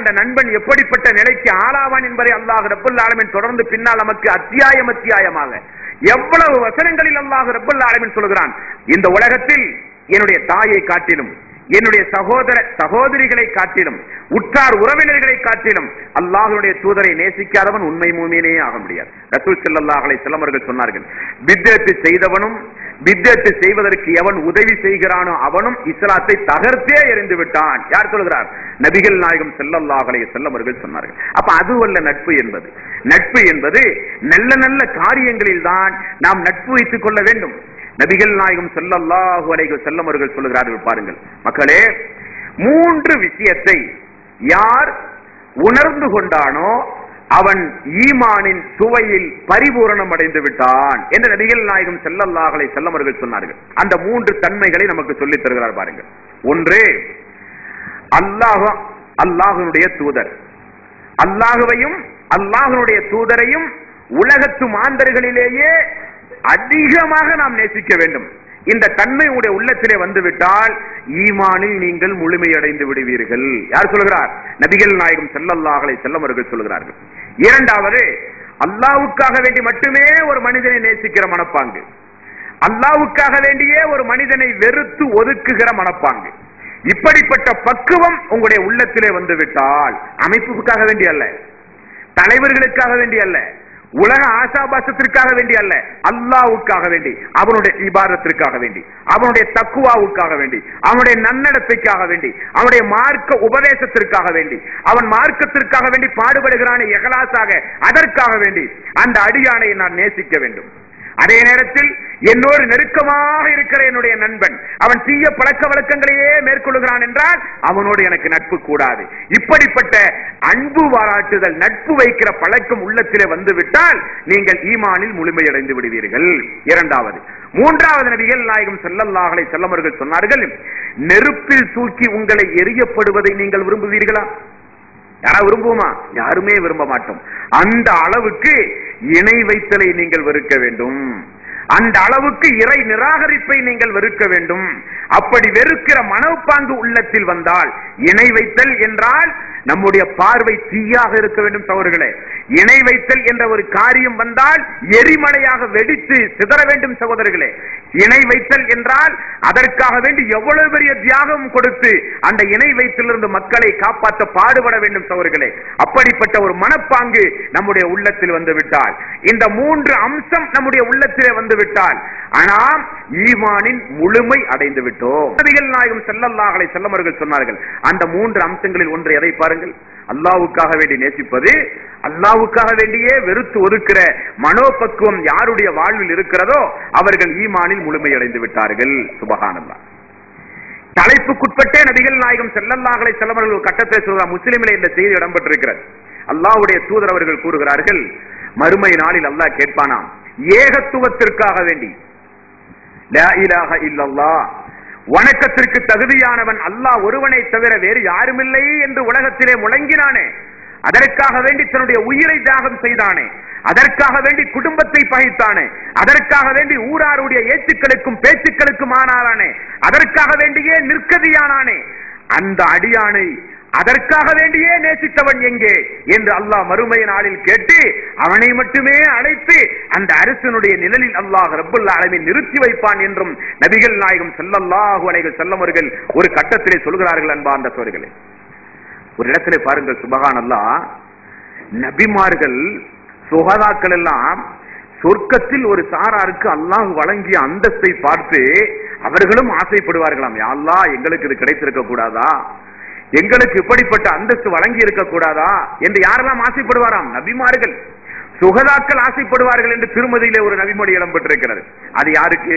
அந்த நண்பன் எப்படிப்பட்ட நிலைக்கு ஆளாவான் என்பதை அல்லாஹ் ரப்பல் ஆலமின் தொடர்ந்து பின்னால் நமக்கு அத்தியாயம் அத்தியாயமாக எவ்வளவு வசனங்களில் அல்லாஹ் ரப்பல் ஆலமின் சொல்கிறான் இந்த உலகத்தில் என்னுடைய தாயை காட்டிலும் என்னுடைய சகோதர சகோதரிகளை காட்டிலும் உற்றார் உறவினர்களை காட்டிலும் அல்லாஹ்வுடைய தூதரை நேசிக்காதவன் உண்மை மூமியனே ஆக முடியாது ரசூல் ஸல்லல்லாஹு அலைஹி வஸல்லம் அவர்கள் சொன்னார்கள் பித்அத்து செய்தவனும் பித்அத்து செய்வதற்கு எவன் உதவி செய்கிறானோ அவனும் இஸ்லாத்தை தகர்த்தே எறிந்து விட்டான் யார் சொல்கிறார் நபிகள் நாயகம் ஸல்லல்லாஹு அலைஹி வஸல்லம் அவர்கள் சொன்னார்கள் அப்ப அதுவல்ல நட்பு என்பது நட்பு என்பது நல்ல நல்ல காரியங்களில் தான் நாம் நட்பு வைத்துக் கொள்ள வேண்டும் நபிகள் நாயகம் ஸல்லல்லாஹு அலைஹி வஸல்லம் அவர்கள் சொல்லுகிறார்கள் பாருங்கள் மக்களே மூன்று விஷயத்தை யார் உணர்ந்து கொண்டானோ அவன் ஈமானின் சுவையில் பரிபூரணம் அடைந்து விட்டான் என்று நபிகள் நாயகம் ஸல்லல்லாஹு அலைஹி வஸல்லம் அவர்கள் சொன்னார்கள் அந்த மூன்று தன்மைகளை நமக்கு சொல்லித் தருகிறார் பாருங்கள் ஒன்று அல்லாஹ் அல்லாஹ்வுடைய தூதர் அல்லாஹுவையும் அல்லாஹ்வுடைய தூதரையும் உலகத்து மாந்தர்களிலேயே அதிகமாக நாம் நேசிக்க வேண்டும் இந்த தன்மை உடைய உள்ளத்திலே வந்துவிட்டால் ஈமானில் நீங்கள் முழுமையடைந்து விடுவீர்கள் யார் சொல்கிறார் நபிகள் நாயகம் ஸல்லல்லாஹு அலைஹி வஸல்லம் அவர்கள் சொல்கிறார்கள் இரண்டாவது அல்லாஹ்வுக்காக வேண்டி மட்டுமே ஒரு மனிதனை நேசிக்கிற மனப்பாங்கு அல்லாஹ்வுக்காக வேண்டியே ஒரு மனிதனை வெறுத்து ஒதுக்குகிற மனப்பாங்கு இப்படிப்பட்ட பக்குவம் உங்களுடைய உள்ளத்திலே வந்து விட்டால் அமைப்புக்காக வேண்டி அல்ல தலைவர்களுக்காக வேண்டி அல்ல உலக ஆசாபாசத்திற்காக வேண்டி அல்ல அல்லாவுக்காக வேண்டி அவனுடைய இபாதத்திற்காக வேண்டி அவனுடைய தக்குவாவுக்காக வேண்டி அவனுடைய நன்னடத்தைக்காக வேண்டி அவனுடைய மார்க்க உபதேசத்திற்காக வேண்டி அவன் மார்க்கத்திற்காக வேண்டி பாடுபடுகிறானே எகலாசாக அதற்காக வேண்டி அந்த அடியானை நான் நேசிக்க வேண்டும் அதே நேரத்தில் என்னோடு நெருக்கமாக இருக்கிற என்னுடைய நண்பன் அவன் தீய பழக்க வழக்கங்களையே மேற்கொள்கிறான் என்றால் அவனோடு எனக்கு நட்பு கூடாது இப்படிப்பட்ட அன்பு பாராட்டுதல் நட்பு வைக்கிற பழக்கம் உள்ளத்திலே வந்துவிட்டால் நீங்கள் ஈமானில் முழுமையடைந்து விடுவீர்கள் இரண்டாவது மூன்றாவது நபிகள் நாயகம் ஸல்லல்லாஹு அலைஹி வஸல்லம் அவர்கள் சொன்னார்கள் நெருப்பில் தூக்கி உங்களை எரியப்படுவதை நீங்கள் விரும்புவீர்களா யாரா விரும்புவோமா யாருமே விரும்ப மாட்டோம் அந்த அளவுக்கு இணை வைத்தலை நீங்கள் வெறுக்க வேண்டும் அந்த அளவுக்கு இறை நிராகரிப்பை நீங்கள் வெறுக்க வேண்டும் அப்படி வெறுக்கிற மனப்பாங்கு உள்ளத்தில் வந்தால் இணை வைத்தல் என்றால் நம்முடைய பார்வை தீயாக இருக்க வேண்டும் சகோதரர்களே இணை வைத்தல் என்ற ஒரு காரியம் வந்தால் எரிமலையாக வெடித்து சிதற வேண்டும் சகோதரர்களே இணை வைத்தல் என்றால் அதற்காக வேண்டி எவ்வளவு பெரிய தியாகம் கொடுத்து அந்த இணை வைத்திலிருந்து மக்களை காப்பாற்ற பாடுபட வேண்டும் சகோதரர்களே அப்படிப்பட்ட ஒரு மனப்பாங்கு நம்முடைய உள்ளத்தில் வந்து விட்டால் இந்த மூன்று அம்சம் நம்முடைய உள்ளத்திலே வந்து விட்டால் ஆனால் ஈமானின் முழுமை அடைந்து விட்டோம் நபிகள் நாயகம் ஸல்லல்லாஹு அலைஹி வஸல்லம் அவர்கள் சொன்னார்கள் அந்த மூன்று அம்சங்களில் ஒன்று எதை பாருங்கள் அல்லாவுக்காக வேண்டி நேசிப்பது அல்லாவுக்காக வேண்டியே வெறுத்து ஒதுக்கிற மனோபக்குவம் யாருடைய வாழ்வில் இருக்கிறதோ அவர்கள் ஈமானில் முழுமையடைந்து விட்டார்கள் சுபஹானல்லாஹ் தலைப்புக்குட்பட்டே நபிகள் நாயகம் ஸல்லல்லாஹு அலைஹி வஸல்லம் அவர்கள் ஒரு கட்டத்தில் சொல்கிறார் முஸ்லிமிலே இந்த செய்தி இடம்பெற்றிருக்கிறது அல்லாஹ்வுடைய தூதர் அவர்கள் கூறுகிறார்கள் மறுமை நாளில் அல்லாஹ் கேட்பானாம் ஏகத்துவத்திற்காக வேண்டி லா இலாஹ இல்லல்லாஹ் வணக்கத்திற்கு தகுதியானவன் அல்லாஹ் ஒருவனை தவிர வேறு யாருமில்லை என்று உலகத்திலே முழங்கினானே அதற்காக வேண்டி தன்னுடைய உயிரை தியாகம் செய்தானே அதற்காக வேண்டி குடும்பத்தை பகைத்தானே அதற்காக வேண்டி ஊராருடைய ஏச்சுக்களுக்கும் பேச்சுக்களுக்கும் ஆனாரானே அதற்காக வேண்டியே நிற்கதியானானே அந்த அடியானை அதற்காக வேண்டியே நேசித்தவன் எங்கே என்று அல்லாஹ் மறுமை நாளில் கேட்டு அவனை மட்டுமே அழைத்து அந்த அரசனுடைய நிழலில் அல்லாஹ் ரப்புல் அளவில் நிறுத்தி வைப்பான் என்றும் நபிகள் நாயகம் ஸல்லல்லாஹு அலைஹி வஸல்லம் அவர்கள் ஒரு கட்டத்திலே சொல்கிறார்கள் அன்பார்ந்த சோர்களே ஒரு இடத்திலே பாருங்கள் சுபகான் அல்லாஹ் நபிமார்கள் சுகதாக்கள் எல்லாம் சொர்க்கத்தில் ஒரு சாராருக்கு அல்லாஹ் வழங்கிய அந்தஸ்தை பார்த்து அவர்களும் ஆசைப்படுவார்களாம் யா அல்லாஹ் எங்களுக்கு இது கிடைத்திருக்க கூடாதா எங்களுக்கு இப்படிப்பட்ட அந்தஸ்து வழங்கி இருக்க கூடாதா என்று யாரெல்லாம் ஆசைப்படுவாராம் நபிமார்கள் சுகதாக்கள் ஆசைப்படுவார்கள் என்று திருமதியிலே ஒரு நபிமொழி இடம்பெற்றிருக்கிறது அது யாருக்கு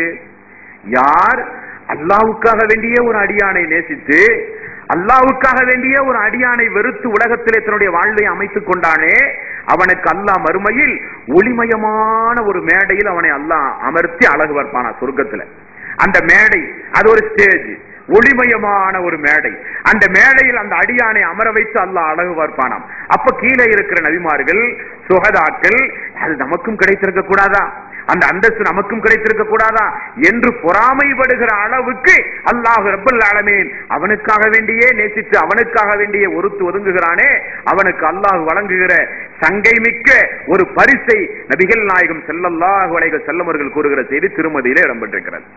யார் அல்லாவுக்காக வேண்டிய ஒரு அடியானை நேசித்து அல்லாவுக்காக வேண்டிய ஒரு அடியானை வெறுத்து உலகத்திலே தன்னுடைய வாழ்வை அமைத்துக் கொண்டானே அவனுக்கு அல்லாஹ் மறுமையில் ஒளிமயமான ஒரு மேடையில் அவனை அல்லாஹ் அமர்த்தி அழகு பார்ப்பானா சொர்க்கத்துல அந்த மேடை அது ஒரு ஸ்டேஜ் ஒளிமயமான ஒரு மேடை அந்த மேடையில் அந்த அடியானை அமர வைத்து அல்லாஹ் அழகு பார்ப்பானாம் அப்ப கீழே இருக்கிற நபிமார்கள் சுகதாக்கள் அது நமக்கும் கிடைத்திருக்க கூடாதா அந்த அந்தஸ்து நமக்கும் கிடைத்திருக்க கூடாதா என்று பொறாமைப்படுகிற அளவுக்கு அல்லாஹ் ரப்பல் ஆலமீன் அவனுக்காக வேண்டியே நேசித்து அவனுக்காக வேண்டியே ஒருத்து ஒதுங்குகிறானே அவனுக்கு அல்லாஹ் வழங்குகிற சங்கை மிக்க ஒரு பரிசை நபிகள் நாயகம் செல்லல்லாஹு அலைஹி செல்லமர்கள் கூறுகிற செய்தி திருமதியிலே இடம்பெற்றிருக்கிறது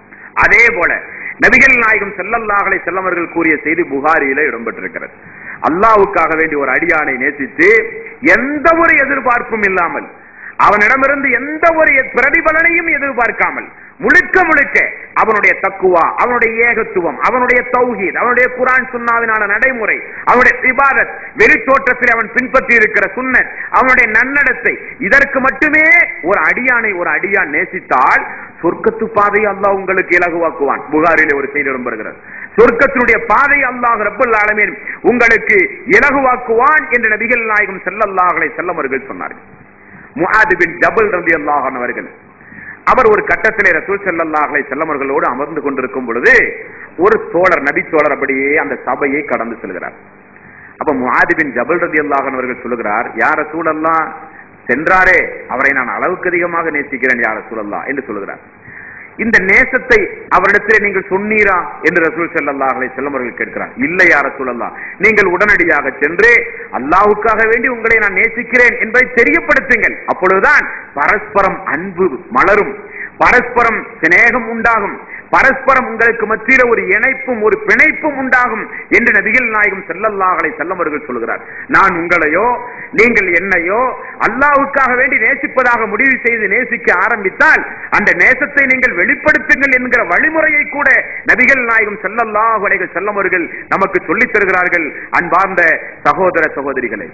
அதே போல நபிகள் நாயகம் செல்லல்லாஹலை செல்லவர்கள் கூறிய செய்தி புகாரியில இடம்பெற்றிருக்கிறது அல்லாவுக்காக வேண்டி ஒரு அடியானை நேசித்து எந்த ஒரு எதிர்பார்ப்பும் இல்லாமல் அவனிடமிருந்து எந்த ஒரு பிரதிபலனையும் எதிர்பார்க்காமல் முழுக்க முழுக்க அவனுடைய தக்குவா அவனுடைய ஏகத்துவம் அவனுடைய தௌஹீத் அவனுடைய குரான் சுன்னாவினான நடைமுறை அவனுடைய இபாதத் வெளித்தோற்றத்தில் அவன் பின்பற்றி இருக்கிற சுன்னத் அவனுடைய நன்னடத்தை இதற்கு மட்டுமே ஒரு அடியானை ஒரு அடியான் நேசித்தால் சொர்க்கத்து பாதை அல்லாஹ் உங்களுக்கு இலகுவாக்குவான் புகாரிலே ஒரு செய்தி இடம்பெறுகிறது சொர்க்கத்தினுடைய பாதை அல்லாஹ் ரப்பல் ஆலமீன் உங்களுக்கு இலகுவாக்குவான் என்று நபிகள் நாயகம் செல்லல்லாஹலை செல்லவர்கள் சொன்னார்கள் முஆது பின் ஜபல் ரதி அல்லாஹன் அவர்கள் அவர் ஒரு கட்டத்திலே ரசூல் செல்லல்லாஹலை செல்லவர்களோடு அமர்ந்து கொண்டிருக்கும் பொழுது ஒரு தோழர் நபி தோழர் அப்படியே அந்த சபையை கடந்து செல்கிறார் அப்ப முஆது பின் ஜபல் ரதி அல்லாஹன் அவர்கள் சொல்லுகிறார் யார் ரசூல் அல்லாஹ் சென்றாரே அவரை நான் அளவுக்கு அதிகமாக நேசிக்கிறேன் யார் ரசூல் அல்லாஹ் என்று சொல்லுகிறார் இந்த நேசத்தை அவரிடத்திலே நீங்கள் சொன்னீரா என்று ரசூல் செல்லல்லாஹ் அலை செல்லமர்கள் கேட்கிறார் இல்லை யார் ரசூல் அல்லாஹ் நீங்கள் உடனடியாக சென்று அல்லாஹ்வுக்காக வேண்டி உங்களை நான் நேசிக்கிறேன் என்பதை தெரியப்படுத்துங்கள் அப்பொழுதுதான் பரஸ்பரம் அன்பு மலரும் பரஸ்பரம் சிநேகம் உண்டாகும் பரஸ்பரம் உங்களுக்கு மத்தியில ஒரு இணைப்பும் ஒரு பிணைப்பும் உண்டாகும் என்று நபிகள் நாயகம் செல்லல்லாஹலை செல்லவர்கள் சொல்கிறார் நான் உங்களையோ நீங்கள் என்னையோ அல்லாஹ்வுக்காக வேண்டி நேசிப்பதாக முடிவு செய்து நேசிக்க ஆரம்பித்தால் அந்த நேசத்தை நீங்கள் வெளிப்படுத்துங்கள் என்கிற வழிமுறையை கூட நபிகள் நாயகம் செல்லல்லாஹ் அலைகள் செல்லவர்கள் நமக்கு சொல்லித் தருகிறார்கள் அன்பார்ந்த சகோதர சகோதரிகளே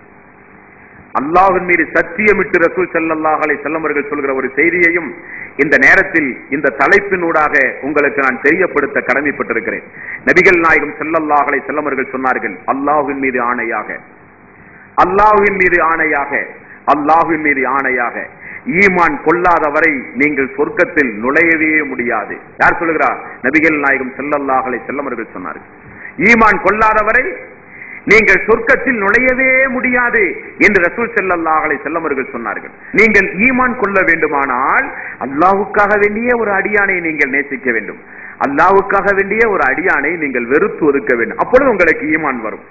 அல்லாஹின் மீது சத்தியமிட்டு ரசூல் செல்லல்லாஹ் அலை செல்லவர்கள் சொல்கிற ஒரு செய்தியையும் இந்த நேரத்தில் இந்த தலைப்பினூடாக உங்களுக்கு நான் தெரியப்படுத்த கடமைப்பட்டிருக்கிறேன் நபிகள் நாயகம் செல்லல்லாஹ் அலை செல்லவர்கள் சொன்னார்கள் அல்லாஹ்வின் மீது ஆணையாக அல்லாஹ்வின் மீது ஆணையாக அல்லாஹ்வின் மீது ஆணையாக ஈமான் கொள்ளாதவரை நீங்கள் சொர்க்கத்தில் நுழையவே முடியாது யார் சொல்லுகிறார் நபிகள் நாயகம் செல்லல்லாஹ் அலை செல்லவர்கள் சொன்னார்கள் ஈமான் கொள்ளாதவரை நீங்கள் சொர்க்கத்தில் நுழையவே முடியாது என்று ரசூல் செல்லல்லாஹலை செல்லவர்கள் சொன்னார்கள் நீங்கள் ஈமான் கொள்ள வேண்டுமானால் அல்லாஹுக்காக வேண்டிய ஒரு அடியானை நீங்கள் நேசிக்க வேண்டும் அல்லாஹுக்காக வேண்டிய ஒரு அடியானை நீங்கள் வெறுத்து ஒதுக்க வேண்டும் அப்பொழுது உங்களுக்கு ஈமான் வரும்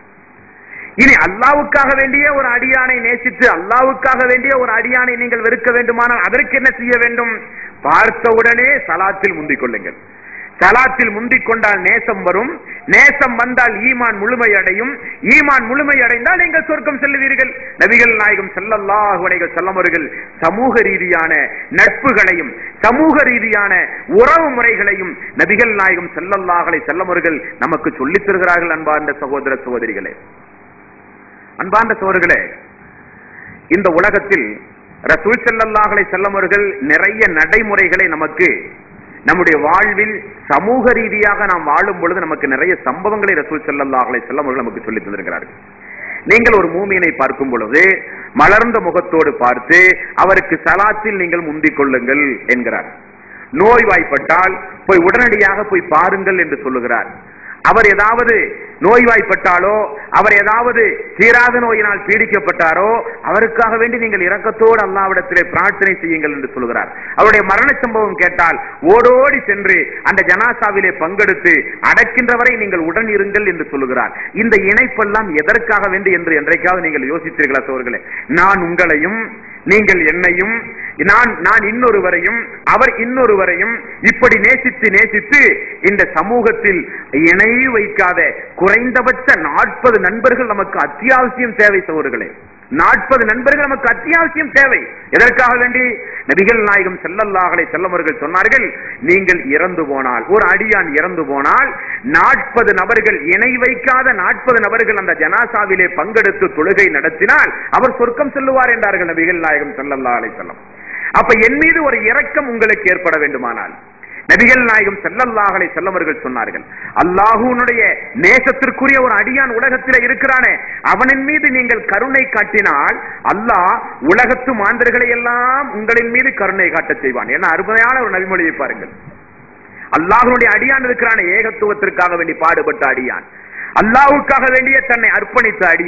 இனி அல்லாவுக்காக வேண்டிய ஒரு அடியானை நேசித்து அல்லாவுக்காக வேண்டிய ஒரு அடியானை நீங்கள் வெறுக்க வேண்டுமானால் அதற்கு என்ன செய்ய வேண்டும் பார்த்தவுடனே சலாத்தில் முந்திக் கொள்ளுங்கள் சலாத்தில் முந்திக் கொண்டால் நேசம் வரும் நேசம் வந்தால் ஈமான் முழுமை அடையும் ஈமான் முழுமை அடைந்தால் நீங்கள் சொர்க்கம் செல்லுவீர்கள் நபிகள் நாயகம் செல்லல்லாஹு அலைஹி செல்லமர்கள் சமூக ரீதியான நட்புகளையும் சமூக ரீதியான உறவு முறைகளையும் நபிகள் நாயகம் செல்லல்லாஹலை செல்லமர்கள் நமக்கு சொல்லித் தருகிறார்கள் அன்பார்ந்த சகோதர சகோதரிகளே அன்பார்ந்த சோர்களே இந்த உலகத்தில் ரசூல் செல்லல்லாஹலை செல்லமர்கள் நிறைய நடைமுறைகளை நமக்கு நம்முடைய வாழ்வில் சமூக ரீதியாக நாம் வாழும் பொழுது நமக்கு நிறைய சம்பவங்களை ரசூல் செல்லல்லாஹலை செல்லமர்கள் நமக்கு சொல்லி தந்திருக்கிறார்கள் நீங்கள் ஒரு மூமியனை பார்க்கும் பொழுது மலர்ந்த முகத்தோடு பார்த்து அவருக்கு சலாத்தில் நீங்கள் முந்திக் கொள்ளுங்கள் என்கிறார் நோய்வாய்ப்பட்டால் போய் உடனடியாக போய் பாருங்கள் என்று சொல்லுகிறார் அவர் ஏதாவது நோய்வாய்ப்பட்டாலோ அவர் ஏதாவது தீராத நோயினால் பீடிக்கப்பட்டாரோ அவருக்காக வேண்டி நீங்கள் இரக்கத்தோடு அல்லாவிடத்திலே பிரார்த்தனை செய்யுங்கள் என்று சொல்கிறார் அவருடைய மரண சம்பவம் கேட்டால் ஓடோடி சென்று அந்த ஜனாசாவிலே பங்கெடுத்து அடக்கின்றவரை நீங்கள் உடன் இருங்கள் என்று சொல்லுகிறார் இந்த இணைப்பெல்லாம் எதற்காக வேண்டி என்று என்றைக்காவது நீங்கள் யோசித்தீர்களா சோர்களே நான் உங்களையும் நீங்கள் என்னையும் நான் நான் இன்னொருவரையும் அவர் இன்னொருவரையும் இப்படி நேசித்து நேசித்து இந்த சமூகத்தில் இணை வைக்காத குறைந்தபட்ச நாற்பது நண்பர்கள் நமக்கு அத்தியாவசியம் தேவை சோர்களே நாற்பது நண்பர்கள் நமக்கு அத்தியாவசியம் தேவை எதற்காக வேண்டி நபிகள் நாயகம் செல்லல்லாஹலை செல்லவர்கள் சொன்னார்கள் நீங்கள் இறந்து போனால் ஒரு அடியான் இறந்து போனால் நாற்பது நபர்கள் இணை வைக்காத நாற்பது நபர்கள் அந்த ஜனாசாவிலே பங்கெடுத்து தொழுகை நடத்தினால் அவர் சொர்க்கம் செல்லுவார் என்றார்கள் நபிகள் நாயகம் செல்லல்லா அலை செல்லம் அப்ப என் மீது ஒரு இரக்கம் உங்களுக்கு ஏற்பட வேண்டுமானால் நபிகள் நாயகம் செல்லல்லாஹலை செல்லவர்கள் சொன்னார்கள் அல்லாஹூனுடைய நேசத்திற்குரிய ஒரு அடியான் உலகத்தில் இருக்கிறானே அவனின் மீது நீங்கள் கருணை காட்டினால் அல்லாஹ் உலகத்து மாந்தர்களை எல்லாம் உங்களின் மீது கருணை காட்ட செய்வான் என்ன அருமையான ஒரு நபிமொழியை பாருங்கள் அல்லாஹனுடைய அடியான் இருக்கிறான ஏகத்துவத்திற்காக வேண்டி பாடுபட்ட அடியான் அல்லாவுக்காக வேண்டிய தன்னை அர்ப்பணித்த அடியான்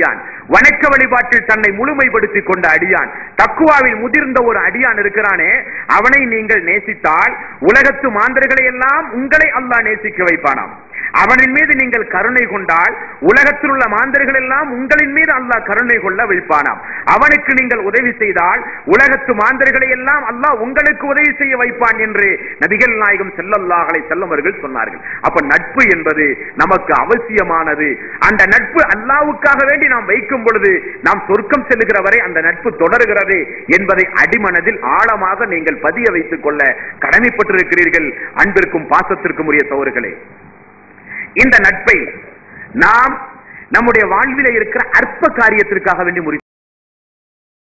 வணக்க வழிபாட்டில் தன்னை முழுமைப்படுத்திக் கொண்ட அடியான் தக்குவாவில் முதிர்ந்த ஒரு அடியான் இருக்கிறானே அவனை நீங்கள் நேசித்தால் உலகத்து மாந்தர்களை எல்லாம் உங்களை அல்லாஹ் நேசிக்க வைப்பானாம் அவனின் மீது நீங்கள் கருணை கொண்டால் உலகத்தில் உள்ள மாந்தர்கள் எல்லாம் உங்களின் மீது அல்லாஹ் கருணை கொள்ள வைப்பானாம் அவனுக்கு நீங்கள் உதவி செய்தால் உலகத்து மாந்தர்களை எல்லாம் அல்லாஹ் உங்களுக்கு உதவி செய்ய வைப்பான் என்று நபிகள் நாயகம் செல்லல்லாஹலை செல்லவர்கள் சொன்னார்கள் அப்ப நட்பு என்பது நமக்கு அவசியமானது அந்த நட்பு அல்லாவுக்காக வேண்டி நாம் வைக்கும் பொழுது நாம் சொர்க்கம் செல்லுகிற வரை அந்த நட்பு தொடர்கிறது என்பதை அடிமனதில் ஆழமாக நீங்கள் பதிய வைத்துக் கொள்ள கடமைப்பட்டிருக்கிறீர்கள் அன்பிற்கும் பாசத்திற்கும் உரிய தவறுகளே இந்த நட்பை நாம் நம்முடைய வாழ்வில இருக்கிற அற்ப காரியத்திற்காக வேண்டி முறி